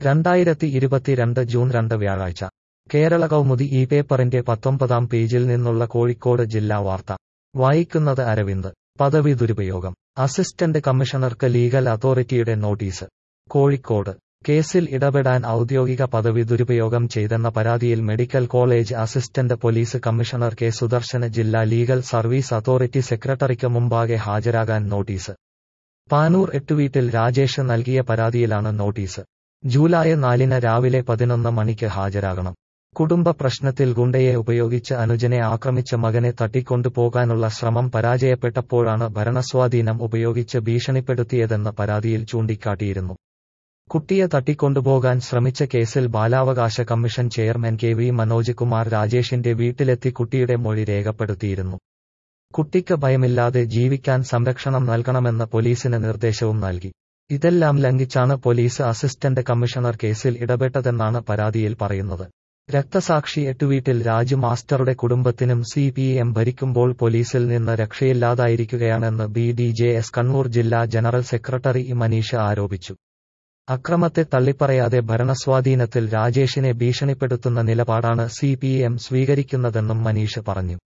രണ്ടായിരത്തി ഇരുപത്തിരണ്ട് ജൂൺ രണ്ട് വ്യാഴാഴ്ച കേരള കൗമുദി ഈ പേപ്പറിന്റെ പത്തൊമ്പതാം പേജിൽ നിന്നുള്ള കോഴിക്കോട് ജില്ലാ വാർത്ത വായിക്കുന്നത് അരവിന്ദ് പദവി ദുരുപയോഗം അസിസ്റ്റന്റ് കമ്മീഷണർക്ക് ലീഗൽ അതോറിറ്റിയുടെ നോട്ടീസ് കോഴിക്കോട് കേസിൽ ഇടപെടാൻ ഔദ്യോഗിക പദവി ദുരുപയോഗം ചെയ്തെന്ന പരാതിയിൽ medical college assistant police commissioner K സുദർശന് ജില്ലാ ലീഗൽ സർവീസ് അതോറിറ്റി സെക്രട്ടറിക്ക് മുമ്പാകെ ഹാജരാകാൻ നോട്ടീസ് പാനൂർ എട്ടുവീട്ടിൽ രാജേഷ് നൽകിയ പരാതിയിലാണ് നോട്ടീസ് ജൂലൈ നാലിന് രാവിലെ പതിനൊന്ന് മണിക്ക് ഹാജരാകണം കുടുംബ പ്രശ്നത്തിൽ ഗുണ്ടയെ ഉപയോഗിച്ച് അനുജനെ ആക്രമിച്ച മകനെ തട്ടിക്കൊണ്ടുപോകാനുള്ള ശ്രമം പരാജയപ്പെട്ടപ്പോഴാണ് ഭരണസ്വാധീനം ഉപയോഗിച്ച് ഭീഷണിപ്പെടുത്തിയതെന്ന് പരാതിയിൽ ചൂണ്ടിക്കാട്ടിയിരുന്നു കുട്ടിയെ തട്ടിക്കൊണ്ടുപോകാൻ ശ്രമിച്ച കേസിൽ ബാലാവകാശ commission chairman K V Manoj Kumar രാജേഷിന്റെ വീട്ടിലെത്തി കുട്ടിയുടെ മൊഴി രേഖപ്പെടുത്തിയിരുന്നു കുട്ടിക്ക് ഭയമില്ലാതെ ജീവിക്കാൻ സംരക്ഷണം നൽകണമെന്ന് പോലീസിന് നിർദ്ദേശവും നൽകി ഇതെല്ലാം ലംഘിച്ചാണ് പോലീസ് അസിസ്റ്റന്റ് കമ്മീഷണർ കേസിൽ ഇടപെട്ടതെന്നാണ് പരാതിയിൽ പറയുന്നത് രക്തസാക്ഷി എട്ടുവീട്ടിൽ രാജു മാസ്റ്ററുടെ കുടുംബത്തിനും സി പി എം ഭരിക്കുമ്പോൾ പോലീസിൽ നിന്ന് രക്ഷയില്ലാതായിരിക്കുകയാണെന്ന് B D J S Kannur ജില്ലാ ജനറൽ സെക്രട്ടറി മനീഷ് ആരോപിച്ചു അക്രമത്തെ തള്ളിപ്പറയാതെ ഭരണസ്വാധീനത്തിൽ രാജേഷിനെ ഭീഷണിപ്പെടുത്തുന്ന നിലപാടാണ് സി പി എം സ്വീകരിക്കുന്നതെന്നും മനീഷ് പറഞ്ഞു